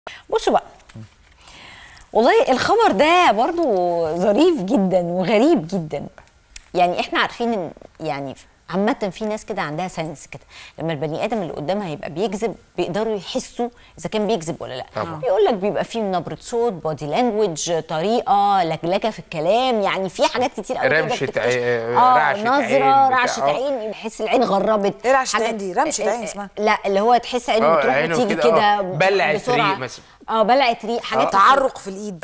بصوا بقى والله الخبر ده برضو ظريف جدا وغريب جدا يعني احنا عارفين ان يعني عامة في ناس كده عندها ساينس كده لما البني ادم اللي قدامها يبقى بيكذب بيقدروا يحسوا اذا كان بيكذب ولا لا طبعا. بيقول لك بيبقى فيه نبرة صوت بودي لانجوج طريقة لجلجة في الكلام يعني في حاجات كتير قوي تقدر رمشة تكتشف. عي- اه رعشة نظرة عين بتاع- رعشة آه. عين يحس العين غربت إيه رعشة حاجات- عين دي؟ رمشة عين اسمها. لا اللي هو تحس عينه آه، بتروح عينه وتيجي كده، كده آه. بلعت بسرعة. ريق مثلا. اه بلعت ريق حاجات كتير. تعرق في الايد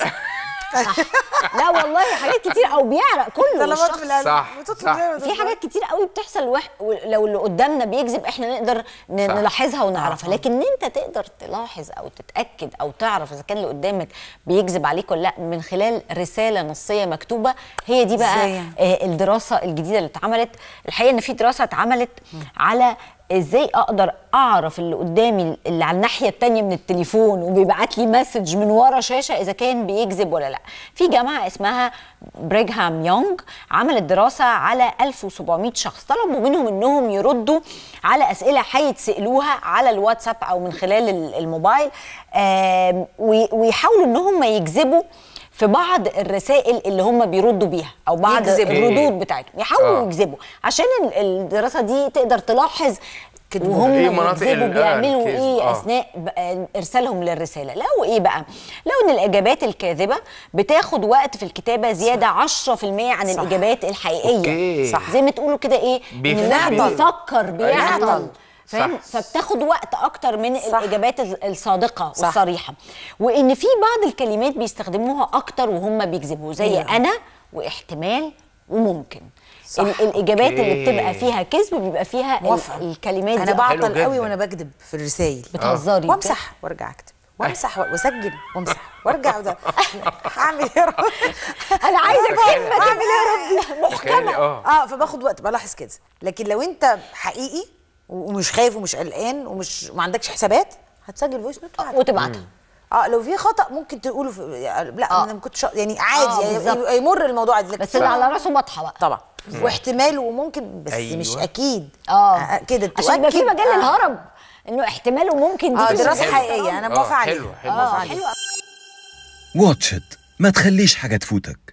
لا والله حاجات كتير او بيعرق كله ضربات الشخص. في القلب صح، بتطلب صح. زي ما في تطلب. حاجات كتير قوي بتحصل وح... لو اللي قدامنا بيكذب احنا نقدر ن... صح. نلاحظها ونعرفها لكن ان انت تقدر تلاحظ او تتاكد او تعرف اذا كان اللي قدامك بيكذب عليك ولا لا من خلال رساله نصيه مكتوبه هي دي بقى إزاي يعني؟ آه، الدراسه الجديده اللي اتعملت الحقيقه ان في دراسه اتعملت على ازاي اقدر اعرف اللي قدامي اللي على الناحيه التانية من التليفون وبيبعت لي مسج من ورا شاشه اذا كان بيكذب ولا لا في جماعه اسمها بريغهام يونغ عملت دراسه على 1700 شخص طلبوا منهم انهم يردوا على اسئله هيتسالوها على الواتساب او من خلال ال- الموبايل آم، وي- ويحاولوا ان هم يكذبوا في بعض الرسائل اللي هم بيردوا بيها او بعض يكذبوا. الردود بتاعتهم يحاولوا آه. يكذبوا عشان ال- الدراسه دي تقدر تلاحظ كذبوا. وهم إيه مناطق بيكذبوا ال- آه، بيعملوا الكذب. ايه آه. اثناء ب- ارسالهم للرساله لو ايه بقى لو ان الاجابات الكاذبه بتاخد وقت في الكتابه زياده 10% عن صح. الاجابات الحقيقيه أوكي. صح زي ما تقولوا كده ايه ان بيف- الواحد بيعطل. بيفكر بيعطل بيعطل. فاهم صح. فبتاخد وقت اكتر من صح. الاجابات ال- الصادقه صح. والصريحه وان في بعض الكلمات بيستخدموها اكتر وهم بيكذبوا زي أيوة. انا واحتمال وممكن صح. ال- الاجابات اللي أوكي. بتبقى فيها كذب بيبقى فيها ال- موافقة. الكلمات انا دي حلو بعطل قوي جدا. وانا بكذب في الرسائل بتهزري وامسح وارجع اكتب وامسح واسجل وامسح وارجع وده هعمل ايه يا رب انا عايزه كلمه هعمل ايه يا رب تخيلي اه اه فباخد وقت بلاحظ كده لكن لو انت حقيقي ومش خايف ومش قلقان ومش ما عندكش حسابات هتسجل فويس نوت وتبعت. وتبعتها اه لو في خطا ممكن تقوله في لا آه. انا ما كنتش يعني عادي آه، يعني بالظبط. يمر الموضوع عادي لكن بس اللي على راسه مطحه بقى طبعا واحتمال وممكن بس أيوة. مش اكيد اه كده عشان يبقى في تؤكد. مجال آه. للهرب انه احتماله ممكن دي اه مش دراسه حلوة. حقيقيه انا آه، موافقه عليها حلوة، حلوة. موافقة اه عليها. حلوه واتش إت ما تخليش حاجة تفوتك